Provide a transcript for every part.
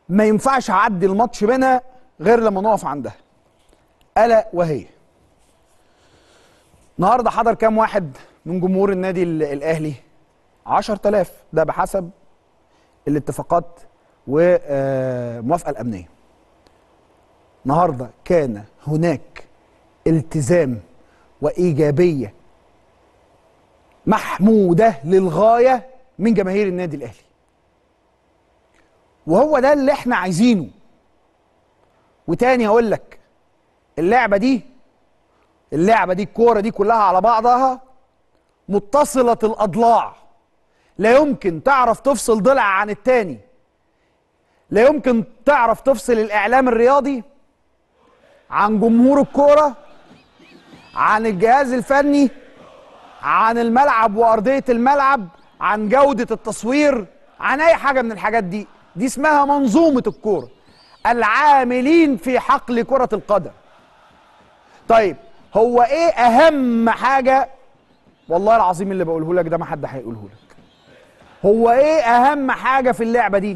ما ينفعش اعدي الماتش منها غير لما نقف عندها الا وهي النهارده حضر كام واحد من جمهور النادي ال- الاهلي 10000 ده بحسب الاتفاقات والموافقه الامنيه النهارده كان هناك التزام وايجابيه محموده للغايه من جماهير النادي الاهلي وهو ده اللي احنا عايزينه وتاني اقول لك اللعبه دي اللعبه دي الكوره دي كلها على بعضها متصله الاضلاع لا يمكن تعرف تفصل ضلع عن التاني لا يمكن تعرف تفصل الاعلام الرياضي عن جمهور الكوره عن الجهاز الفني عن الملعب وارضيه الملعب عن جوده التصوير عن اي حاجه من الحاجات دي دي اسمها منظومه الكوره العاملين في حقل كره القدم طيب هو ايه اهم حاجه والله العظيم اللي بقوله لك ده ما حد هيقوله لك هو ايه اهم حاجه في اللعبه دي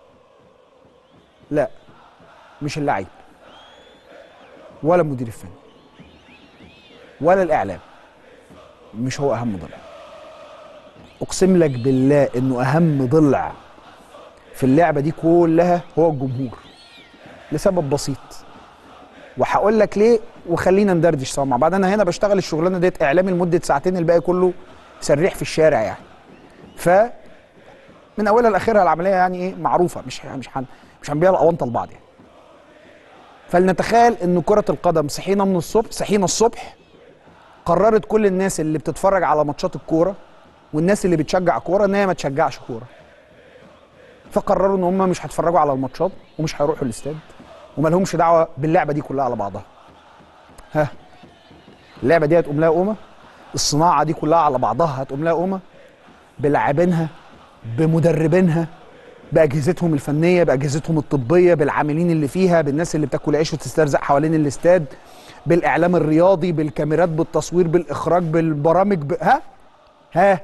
لا مش اللعيب ولا المدير الفني ولا الاعلام مش هو اهم ضلع اقسم لك بالله انه اهم ضلع في اللعبه دي كلها هو الجمهور لسبب بسيط وهقول لك ليه وخلينا ندردش سوا مع بعض انا هنا بشتغل الشغلانه ديت اعلامي لمده ساعتين الباقي كله سريح في الشارع يعني ف من اولها لاخرها العمليه يعني ايه معروفه مش مش هن مش هنبيع الاونطه لبعض يعني فلنتخيل ان كره القدم صحينا من الصبح صحينا الصبح قررت كل الناس اللي بتتفرج على ماتشات الكوره والناس اللي بتشجع كوره ان هي ما تشجعش كوره فقرروا ان هم مش هيتفرجوا على الماتشات ومش هيروحوا الاستاد وما لهمش دعوه باللعبه دي كلها على بعضها ها اللعبه دي هتقوم لها قومه الصناعه دي كلها على بعضها هتقوم لها قومه بلاعبينها بمدربينها باجهزتهم الفنيه باجهزتهم الطبيه بالعاملين اللي فيها بالناس اللي بتاكل عيش وتسترزق حوالين الاستاد بالاعلام الرياضي بالكاميرات بالتصوير بالاخراج بالبرامج ب... ها ها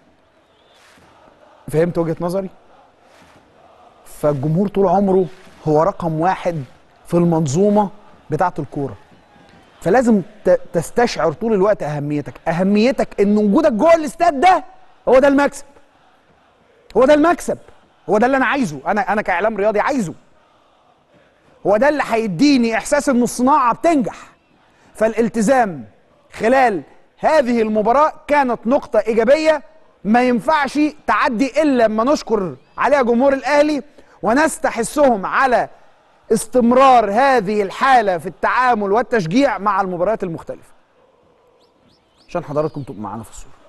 فهمت وجهه نظري فالجمهور طول عمره هو رقم واحد في المنظومه بتاعه الكوره فلازم ت- تستشعر طول الوقت اهميتك اهميتك ان وجودك جوه الاستاد ده هو ده المكسب هو ده المكسب هو ده اللي انا عايزه انا انا كاعلام رياضي عايزه هو ده اللي هيديني احساس ان الصناعه بتنجح فالالتزام خلال هذه المباراه كانت نقطه ايجابيه ما ينفعش تعدي الا لما نشكر عليها جمهور الاهلي ونستحثهم على استمرار هذه الحاله في التعامل والتشجيع مع المباريات المختلفه عشان حضراتكم تبقوا معانا في الصوره